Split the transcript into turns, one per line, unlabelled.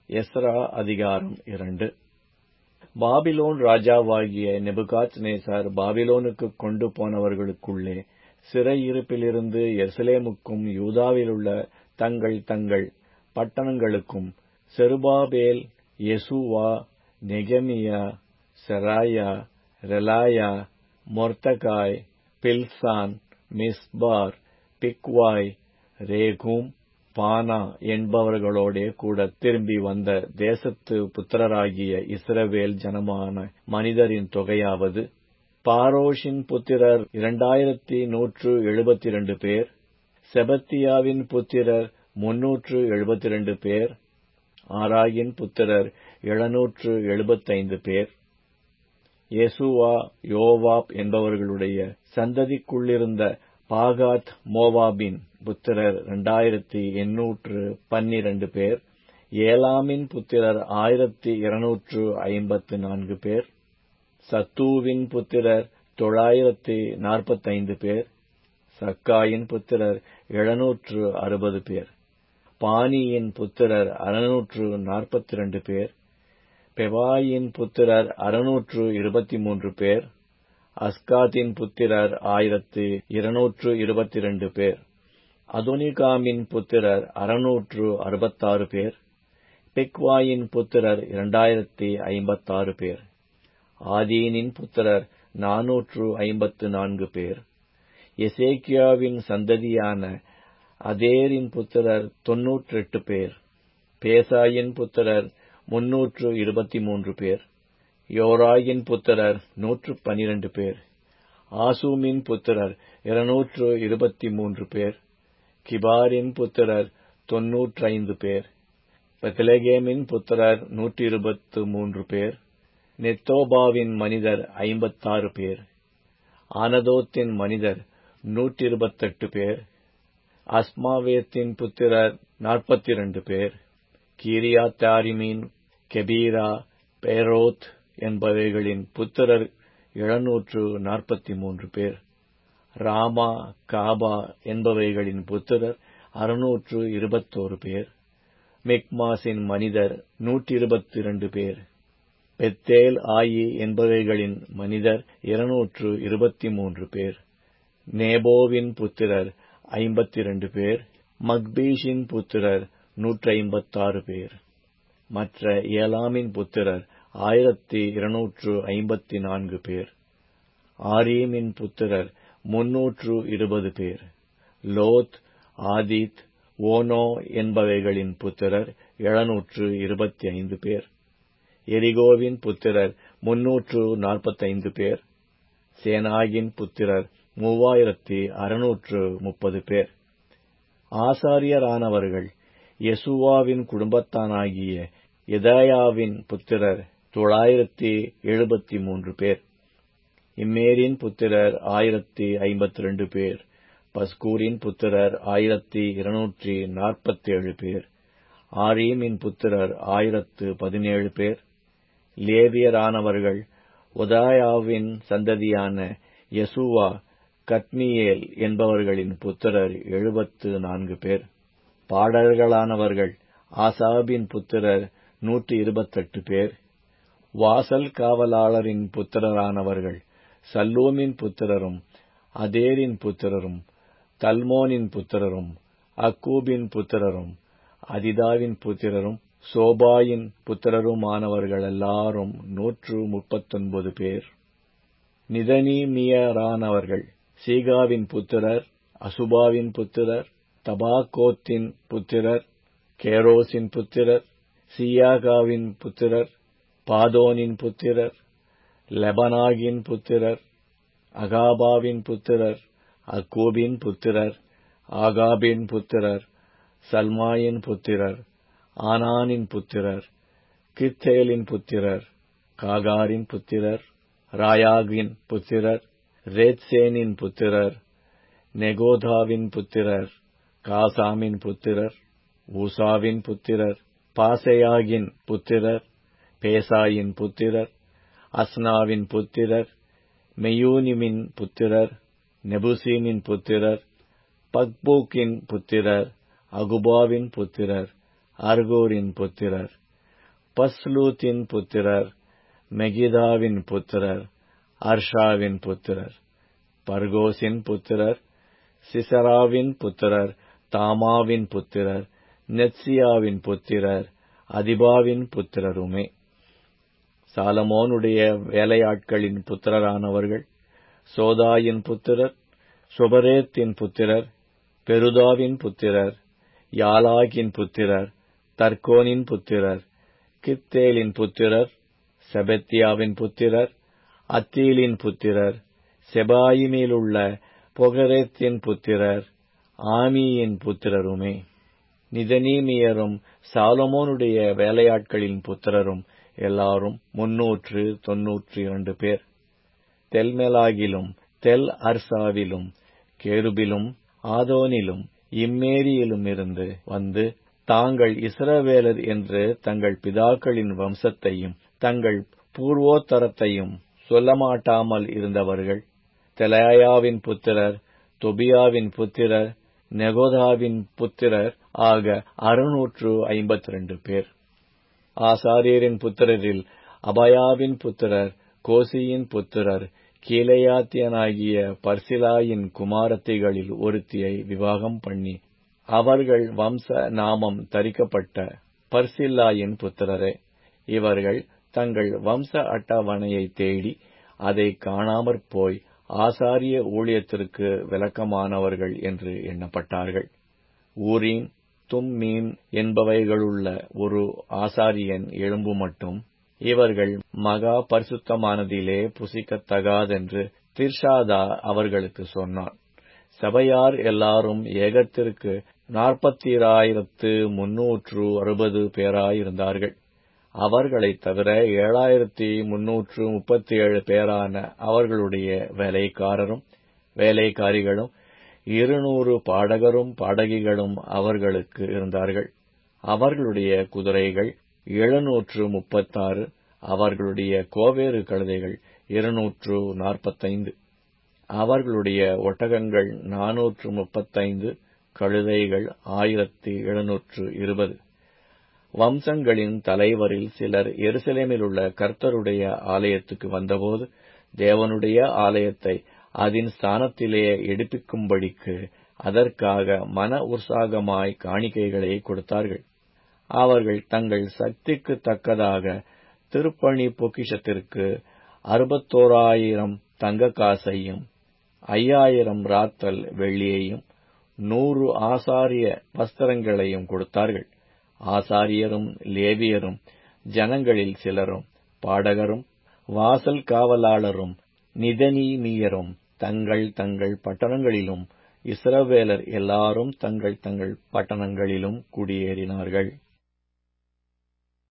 Ezra அதிகாரம் இரண்டு Babylon ராஜாவாகிய நெபுகாத் நேசார் பாபிலோனுக்குக் கொண்டு போனவர்களுக்குள்ளே சிறையிருப்பிலிருந்து எருசலேமுக்கும் யூதாவிலுள்ள தங்கள் தங்கள் பட்டணங்களுக்கும் செருபாபேல் யெசுவா நெகமியா Seraiah Reelaiah Mordecai Bilshan Mispar Bigvai Rehum Baanah என்பவர்களோடே கூட திரும்பி வந்த தேசத்து புத்திரராகிய இஸ்ரவேல் ஜனமான மனிதரின் தொகையாவது பாரோஷின் புத்திரர் இரண்டாயிரத்தி நூற்று எழுபத்திரண்டு பேர் செபத்தியாவின் புத்திரர் முன்னூற்று எழுபத்திரண்டு பேர் ஆராயின் புத்திரர் எழுநூற்று எழுபத்தைந்து பேர் யெசுவா யோவாப் என்பவர்களுடைய சந்ததிக்குள்ளிருந்த பாகாத் மோவாபின் புத்திரர் இரண்டாயிரத்தி எண்ணூற்று பன்னிரண்டு பேர் ஏலாமின் புத்திரர் ஆயிரத்தி இருநூற்று ஐம்பத்து நான்கு பேர் சத்தூவின் புத்திரர் தொள்ளாயிரத்தி நாற்பத்தைந்து பேர் சக்காயின் புத்திரர் எழுநூற்று அறுபது பேர் பானியின் புத்திரர் அறுநூற்று நாற்பத்தி இரண்டு பேர் பெவாயின் புத்திரர் அறுநூற்று இருபத்தி மூன்று பேர் அஸ்காத்தின் புத்திரர் ஆயிரத்து இருநூற்று இருபத்தி இரண்டு பேர் அதோனிகாமின் புத்திரர் அறுநூற்று அறுபத்தாறு பேர் பிக்வாயின் புத்திரர் இரண்டாயிரத்தி ஐம்பத்தாறு பேர் ஆதீனின் புத்திரர் நாநூற்று ஐம்பத்து நான்கு பேர் எசேக்கியாவின் சந்ததியான அதேரின் புத்திரர் தொன்னூற்றெட்டு பேர் பேசாயின் புத்திரர் முன்னூற்று இருபத்தி மூன்று பேர் யோராயின் புத்திரர் நூற்று பனிரண்டு பேர் ஆசூமின் புத்திரர் இருநூற்று இருபத்தி மூன்று பேர் கிபாரின் புத்திரர் தொன்னூற்றைந்து பேர் பெத்லகேமின் புத்திரர் நூற்றி இருபத்து மூன்று பேர் நெத்தோபாவின் மனிதர் ஐம்பத்தாறு பேர் ஆனதோத்தின் மனிதர் நூற்றி இருபத்தெட்டு பேர் அஸ்மாவேத்தின் புத்திரர் நாற்பத்தி இரண்டு பேர் கீரியாத்தாரிமீன் கெபீரா பேரோத் என்பவைகளின் புத்திரர் எழுநூற்று நாற்பத்தி மூன்று பேர் ராமா காபா என்பவைகளின் புத்திரர் அறுநூற்று இருபத்தோரு பேர் மிக்மாஸின் மனிதர் நூற்றி இருபத்தி இரண்டு பேர் பெத்தேல் ஆயி என்பவைகளின் மனிதர் இருநூற்று இருபத்தி மூன்று பேர் நேபோவின் புத்திரர் ஐம்பத்தி இரண்டு பேர் மக்பீஷின் புத்திரர் நூற்றி ஐம்பத்தாறு பேர் மற்ற ஏலாமின் புத்திரர் ஆயிரத்தி இருநூற்று ஐம்பத்தி நான்கு பேர் ஆரீமின் புத்திரர் முன்னூற்று இருபது பேர் லோத் ஆதித் ஓனோ என்பவைகளின் புத்திரர் எழுநூற்று இருபத்தி ஐந்து பேர் எரிகோவின் புத்திரர் முன்னூற்று நாற்பத்தைந்து பேர் சேனாகின் புத்திரர் மூவாயிரத்தி அறுநூற்று முப்பது பேர் ஆசாரியரானவர்கள் யெசுவாவின் குடும்பத்தானாகிய எதாயாவின் புத்திரர் தொள்ளாயிரத்தி எழுபத்தி மூன்று பேர் இம்மேரின் புத்திரர் ஆயிரத்தி ஐம்பத்தி ரெண்டு பேர் பஸ்கூரின் புத்திரர் ஆயிரத்தி இருநூற்றி நாற்பத்தி ஏழு பேர் ஆரீமின் புத்திரர் ஆயிரத்து பதினேழு பேர் லேவியரானவர்கள் ஒதாயாவின் சந்ததியான யசுவா கத்மியேல் என்பவர்களின் புத்திரர் எழுபத்து நான்கு பேர் பாடல்களானவர்கள் ஆசாபின் புத்திரர் நூற்றி இருபத்தெட்டு பேர் வாசல் காவலாளரின் புத்திரரானவர்கள் சல்லூமின் புத்திரரும் அதேரின் புத்திரரும் தல்மோனின் புத்திரரும் அக்கூபின் புத்திரரும் அதிதாவின் புத்திரரும் சோபாயின் புத்திரருமானவர்கள் எல்லாரும் நூற்று முப்பத்தொன்பது பேர் நிதனீமியரானவர்கள் சீகாவின் புத்திரர் அசுபாவின் புத்திரர் தபாகோத்தின் புத்திரர் கேரோசின் புத்திரர் சியாகாவின் புத்திரர் பாதோனின் புத்திரர் லெபனாகின் புத்திரர் அகாபாவின் புத்திரர் அக்கூபின் புத்திரர் ஆகாபின் புத்திரர் சல்மாயின் புத்திரர் ஆனானின் புத்திரர் கித்தேலின் புத்திரர் காகாரின் புத்திரர் ராயாகின் புத்திரர் ரேத்சேனின் புத்திரர் நெகோதாவின் புத்திரர் காசாமின் புத்திரர் ஊசாவின் புத்திரர் பாசையாகின் புத்திரர் பேசாயின் புத்திரர் அஸ்னாவின் புத்திரர் மெயூனிமின் புத்திரர் நெபுசீமின் புத்திரர் பக்பூக்கின் புத்திரர் அகுபாவின் புத்திரர் அர்கூரின் புத்திரர் பஸ்லூத்தின் புத்திரர் மெகிதாவின் புத்திரர் அர்ஷாவின் புத்திரர் பர்கோசின் புத்திரர் சிசராவின் புத்திரர் தாமாவின் புத்திரர் நெத்சியாவின் புத்திரர் அதிபாவின் புத்திரருமே சாலமோனுடைய வேலையாட்களின் புத்திரரானவர்கள் சோதாயின் புத்திரர் சுபரேத்தின் புத்திரர் பெருதாவின் புத்திரர் யாலாகின் புத்திரர் தர்கோனின் புத்திரர் கித்தேலின் புத்திரர் செபத்தியாவின் புத்திரர் அத்தீலின் புத்திரர் செபாயிமிலுள்ள பொகரேத்தின் புத்திரர் ஆமியின் புத்திரருமே நிதனீமியரும் சாலமோனுடைய வேலையாட்களின் புத்திரரும் எல்லாரும் முன்னூற்று தொன்னூற்றி இரண்டு பேர் தெல்மெலாகிலும் தெல் அர்சாவிலும் கேருபிலும் ஆதோனிலும் இம்மேரியிலும் இருந்து வந்து தாங்கள் இஸ்ரவேலர் என்று தங்கள் பிதாக்களின் வம்சத்தையும் தங்கள் பூர்வோத்தரத்தையும் சொல்லமாட்டாமல் இருந்தவர்கள் தெலாயாவின் புத்திரர் தொபியாவின் புத்திரர் நெகோதாவின் புத்திரர் ஆக அறுநூற்று ஐம்பத்தி ரெண்டு பேர் ஆசாரியரின் புத்திரரில் அபயாவின் புத்திரர் கோசியின் புத்திரர் கீழையாத்தியனாகிய பர்சிலாயின் குமாரத்திகளில் ஒருத்தியை விவாகம் பண்ணி அவர்கள் வம்ச நாமம் தரிக்கப்பட்ட பர்சில்லாயின் புத்திரரே இவர்கள் தங்கள் வம்ச அட்டவணையை தேடி அதை காணாமற் போய் ஆசாரிய ஊழியத்திற்கு விளக்கமானவர்கள் என்று எண்ணப்பட்டார்கள் ஊரீம் தும்மீம் என்பவைகளுள்ள ஒரு ஆசாரியன் எழும்பு மட்டும் இவர்கள் மகா பரிசுத்தமானதிலே புசிக்கத்தகாதென்று திர்ஷாதா அவர்களுக்கு சொன்னான் சபையார் எல்லாரும் ஏகத்திற்கு நாற்பத்திராயிரத்து முன்னூற்று அறுபது பேராயிருந்தார்கள் அவர்களைத் தவிர ஏழாயிரத்தி முன்னூற்று முப்பத்தி ஏழு பேரான அவர்களுடைய வேலைக்காரரும் வேலைக்காரிகளும் இருநூறு பாடகரும் பாடகிகளும் அவர்களுக்கு இருந்தார்கள் அவர்களுடைய குதிரைகள் எழுநூற்று முப்பத்தாறு அவர்களுடைய கோவேறு கழுதைகள் இருநூற்று நாற்பத்தைந்து அவர்களுடைய ஒட்டகங்கள் நானூற்று முப்பத்தைந்து கழுதைகள் ஆயிரத்தி எழுநூற்று இருபது வம்சங்களின் தலைவரில் சிலர் எருசலேமிலுள்ள கர்த்தருடைய ஆலயத்துக்கு வந்தபோது தேவனுடைய ஆலயத்தை அதன் ஸ்தானத்திலே எடுப்பிக்கும்படிக்கு அதற்காக மன உற்சாகமாய் காணிக்கைகளை கொடுத்தார்கள் அவர்கள் தங்கள் சக்திக்கு தக்கதாக திருப்பணி பொக்கிஷத்திற்கு அறுபத்தோராயிரம் தங்க காசையும் ஐயாயிரம் ராத்தல் வெள்ளியையும் நூறு ஆசாரிய வஸ்திரங்களையும் கொடுத்தார்கள் ஆசாரியரும் லேவியரும் ஜனங்களில் சிலரும் பாடகரும் வாசல் காவலாளரும் நிதனீமியரும் தங்கள் தங்கள் பட்டணங்களிலும் இஸ்ரவேலர் எல்லாரும் தங்கள் தங்கள் பட்டணங்களிலும் குடியேறினார்கள்